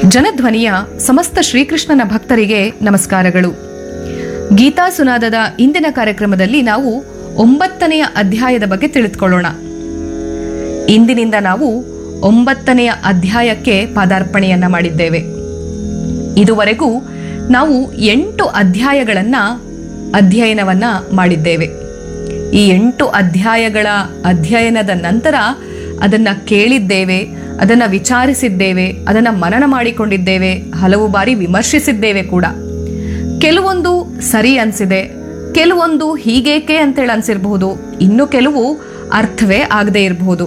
ಜನಧ್ವನಿಯ ಸಮಸ್ತ ಶ್ರೀಕೃಷ್ಣನ ಭಕ್ತರಿಗೆ ನಮಸ್ಕಾರಗಳು ಗೀತಾ ಸುನಾದದ ಇಂದಿನ ಕಾರ್ಯಕ್ರಮದಲ್ಲಿ ನಾವು ಒಂಬತ್ತನೆಯ ಅಧ್ಯಾಯದ ಬಗ್ಗೆ ತಿಳಿದುಕೊಳ್ಳೋಣ ಇಂದಿನಿಂದ ನಾವು ಒಂಬತ್ತನೆಯ ಅಧ್ಯಾಯಕ್ಕೆ ಪಾದಾರ್ಪಣೆಯನ್ನ ಮಾಡಿದ್ದೇವೆ ಇದುವರೆಗೂ ನಾವು ಎಂಟು ಅಧ್ಯಾಯಗಳನ್ನ ಅಧ್ಯಯನವನ್ನ ಮಾಡಿದ್ದೇವೆ ಈ ಎಂಟು ಅಧ್ಯಾಯಗಳ ಅಧ್ಯಯನದ ನಂತರ ಅದನ್ನ ಕೇಳಿದ್ದೇವೆ ಅದನ್ನ ವಿಚಾರಿಸಿದ್ದೇವೆ ಅದನ್ನ ಮನನ ಮಾಡಿಕೊಂಡಿದ್ದೇವೆ ಹಲವು ಬಾರಿ ವಿಮರ್ಶಿಸಿದ್ದೇವೆ ಕೂಡ ಕೆಲವೊಂದು ಸರಿ ಅನ್ಸಿದೆ ಕೆಲವೊಂದು ಹೀಗೇಕೆ ಅಂತೇಳಿ ಅನ್ಸಿರಬಹುದು ಇನ್ನು ಕೆಲವು ಅರ್ಥವೇ ಆಗದೆ ಇರಬಹುದು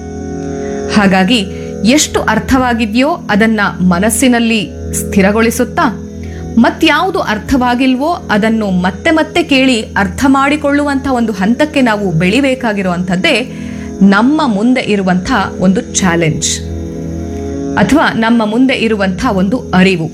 ಹಾಗಾಗಿ ಎಷ್ಟು ಅರ್ಥವಾಗಿದೆಯೋ ಅದನ್ನ ಮನಸ್ಸಿನಲ್ಲಿ ಸ್ಥಿರಗೊಳಿಸುತ್ತಾ ಮತ್ಯಾವುದು ಅರ್ಥವಾಗಿಲ್ವೋ ಅದನ್ನು ಮತ್ತೆ ಮತ್ತೆ ಕೇಳಿ ಅರ್ಥ ಮಾಡಿಕೊಳ್ಳುವಂಥ ಒಂದು ಹಂತಕ್ಕೆ ನಾವು ಬೆಳಿಬೇಕಾಗಿರುವಂಥದ್ದೇ ನಮ್ಮ ಮುಂದೆ ಇರುವಂಥ ಒಂದು ಚಾಲೆಂಜ್ ಅಥವಾ ನಮ್ಮ ಮುಂದೆ ಇರುವಂಥ ಒಂದು ಅರಿವು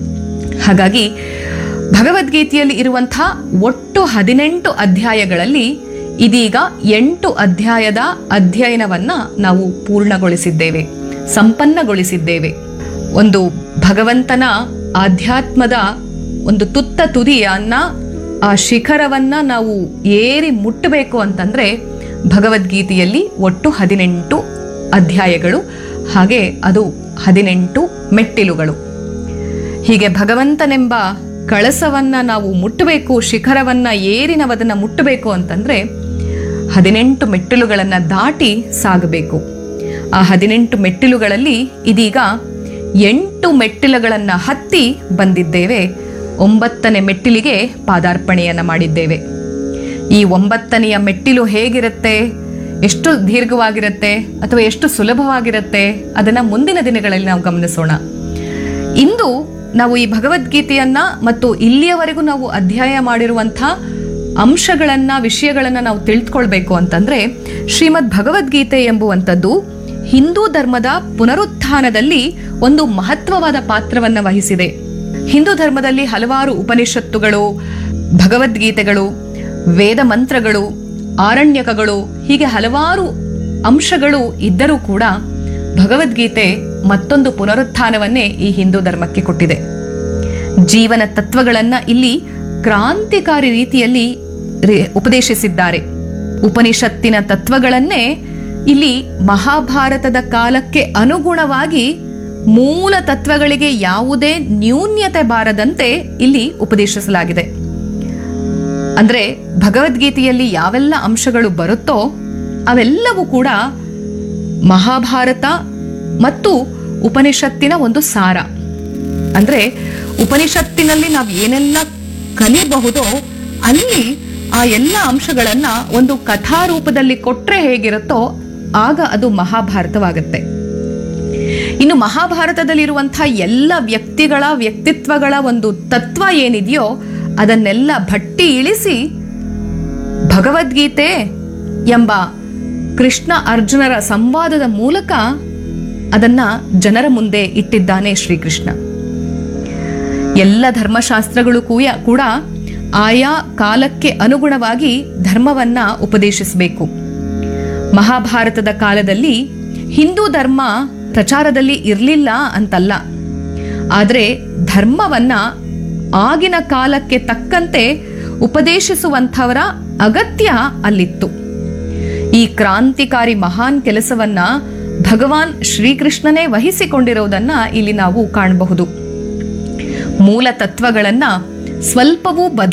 ಹಾಗಾಗಿ ಭಗವದ್ಗೀತೆಯಲ್ಲಿ ಇರುವಂಥ ಒಟ್ಟು ಹದಿನೆಂಟು ಅಧ್ಯಾಯಗಳಲ್ಲಿ ಇದೀಗ ಎಂಟು ಅಧ್ಯಾಯದ ಅಧ್ಯಯನವನ್ನ ನಾವು ಪೂರ್ಣಗೊಳಿಸಿದ್ದೇವೆ ಸಂಪನ್ನಗೊಳಿಸಿದ್ದೇವೆ ಒಂದು ಭಗವಂತನ ಆಧ್ಯಾತ್ಮದ ಒಂದು ತುತ್ತ ತುದಿಯನ್ನ ಆ ಶಿಖರವನ್ನ ನಾವು ಏರಿ ಮುಟ್ಟಬೇಕು ಅಂತಂದ್ರೆ ಭಗವದ್ಗೀತೆಯಲ್ಲಿ ಒಟ್ಟು ಹದಿನೆಂಟು ಅಧ್ಯಾಯಗಳು ಹಾಗೆ ಅದು ಹದಿನೆಂಟು ಮೆಟ್ಟಿಲುಗಳು ಹೀಗೆ ಭಗವಂತನೆಂಬ ಕಳಸವನ್ನ ನಾವು ಮುಟ್ಟಬೇಕು ಶಿಖರವನ್ನ ಏರಿ ನಾವು ಅದನ್ನ ಮುಟ್ಟಬೇಕು ಅಂತಂದ್ರೆ ಹದಿನೆಂಟು ಮೆಟ್ಟಿಲುಗಳನ್ನ ದಾಟಿ ಸಾಗಬೇಕು ಆ ಹದಿನೆಂಟು ಮೆಟ್ಟಿಲುಗಳಲ್ಲಿ ಇದೀಗ ಎಂಟು ಮೆಟ್ಟಿಲುಗಳನ್ನ ಹತ್ತಿ ಬಂದಿದ್ದೇವೆ ಒಂಬತ್ತನೇ ಮೆಟ್ಟಿಲಿಗೆ ಪಾದಾರ್ಪಣೆಯನ್ನ ಮಾಡಿದ್ದೇವೆ ಈ ಒಂಬತ್ತನೆಯ ಮೆಟ್ಟಿಲು ಹೇಗಿರುತ್ತೆ ಎಷ್ಟು ದೀರ್ಘವಾಗಿರುತ್ತೆ ಅಥವಾ ಎಷ್ಟು ಸುಲಭವಾಗಿರುತ್ತೆ ಅದನ್ನ ಮುಂದಿನ ದಿನಗಳಲ್ಲಿ ನಾವು ಗಮನಿಸೋಣ ಇಂದು ನಾವು ಈ ಭಗವದ್ಗೀತೆಯನ್ನ ಮತ್ತು ಇಲ್ಲಿಯವರೆಗೂ ನಾವು ಅಧ್ಯಾಯ ಮಾಡಿರುವಂಥ ಅಂಶಗಳನ್ನ ವಿಷಯಗಳನ್ನ ನಾವು ತಿಳಿದುಕೊಳ್ಬೇಕು ಅಂತಂದ್ರೆ ಶ್ರೀಮದ್ ಭಗವದ್ಗೀತೆ ಎಂಬುವಂಥದ್ದು ಹಿಂದೂ ಧರ್ಮದ ಪುನರುತ್ಥಾನದಲ್ಲಿ ಒಂದು ಮಹತ್ವವಾದ ಪಾತ್ರವನ್ನ ವಹಿಸಿದೆ ಹಿಂದೂ ಧರ್ಮದಲ್ಲಿ ಹಲವಾರು ಉಪನಿಷತ್ತುಗಳು ಭಗವದ್ಗೀತೆಗಳು ವೇದ ಮಂತ್ರಗಳು ಆರಣ್ಯಕಗಳು ಹೀಗೆ ಹಲವಾರು ಅಂಶಗಳು ಇದ್ದರೂ ಕೂಡ ಭಗವದ್ಗೀತೆ ಮತ್ತೊಂದು ಪುನರುತ್ಥಾನವನ್ನೇ ಈ ಹಿಂದೂ ಧರ್ಮಕ್ಕೆ ಕೊಟ್ಟಿದೆ ಜೀವನ ತತ್ವಗಳನ್ನ ಇಲ್ಲಿ ಕ್ರಾಂತಿಕಾರಿ ರೀತಿಯಲ್ಲಿ ರೇ- ಉಪದೇಶಿಸಿದ್ದಾರೆ ಉಪನಿಷತ್ತಿನ ತತ್ವಗಳನ್ನೇ ಇಲ್ಲಿ ಮಹಾಭಾರತದ ಕಾಲಕ್ಕೆ ಅನುಗುಣವಾಗಿ ಮೂಲ ತತ್ವಗಳಿಗೆ ಯಾವುದೇ ನ್ಯೂನ್ಯತೆ ಬಾರದಂತೆ ಇಲ್ಲಿ ಉಪದೇಶಿಸಲಾಗಿದೆ ಅಂದ್ರೆ ಭಗವದ್ಗೀತೆಯಲ್ಲಿ ಯಾವೆಲ್ಲ ಅಂಶಗಳು ಬರುತ್ತೋ ಅವೆಲ್ಲವೂ ಕೂಡ ಮಹಾಭಾರತ ಮತ್ತು ಉಪನಿಷತ್ತಿನ ಒಂದು ಸಾರ ಅಂದ್ರೆ ಉಪನಿಷತ್ತಿನಲ್ಲಿ ನಾವು ಏನೆಲ್ಲ ಕಲಿಬಹುದೋ ಅಲ್ಲಿ ಆ ಎಲ್ಲ ಅಂಶಗಳನ್ನ ಒಂದು ಕಥಾ ರೂಪದಲ್ಲಿ ಕೊಟ್ರೆ ಹೇಗಿರುತ್ತೋ ಆಗ ಅದು ಮಹಾಭಾರತವಾಗುತ್ತೆ ಇನ್ನು ಮಹಾಭಾರತದಲ್ಲಿರುವಂತಹ ಎಲ್ಲ ವ್ಯಕ್ತಿಗಳ ವ್ಯಕ್ತಿತ್ವಗಳ ಒಂದು ತತ್ವ ಏನಿದೆಯೋ ಅದನ್ನೆಲ್ಲ ಭಟ್ಟಿ ಇಳಿಸಿ ಭಗವದ್ಗೀತೆ ಎಂಬ ಕೃಷ್ಣ ಅರ್ಜುನರ ಸಂವಾದದ ಮೂಲಕ ಅದನ್ನ ಜನರ ಮುಂದೆ ಇಟ್ಟಿದ್ದಾನೆ ಶ್ರೀಕೃಷ್ಣ ಎಲ್ಲ ಧರ್ಮಶಾಸ್ತ್ರಗಳು ಕೂಯ ಕೂಡ ಆಯಾ ಕಾಲಕ್ಕೆ ಅನುಗುಣವಾಗಿ ಧರ್ಮವನ್ನ ಉಪದೇಶಿಸಬೇಕು ಮಹಾಭಾರತದ ಕಾಲದಲ್ಲಿ ಹಿಂದೂ ಧರ್ಮ ಪ್ರಚಾರದಲ್ಲಿ ಇರಲಿಲ್ಲ ಅಂತಲ್ಲ ಆದರೆ ಧರ್ಮವನ್ನ ಆಗಿನ ಕಾಲಕ್ಕೆ ತಕ್ಕಂತೆ ಉಪದೇಶಿಸುವಂಥವರ ಅಗತ್ಯ ಅಲ್ಲಿತ್ತು ಈ ಕ್ರಾಂತಿಕಾರಿ ಮಹಾನ್ ಕೆಲಸವನ್ನ ಭಗವಾನ್ ಶ್ರೀಕೃಷ್ಣನೇ ವಹಿಸಿಕೊಂಡಿರುವುದನ್ನ ಇಲ್ಲಿ ನಾವು ಕಾಣಬಹುದು ಮೂಲ ತತ್ವಗಳನ್ನ ಸ್ವಲ್ಪವೂ ಬದ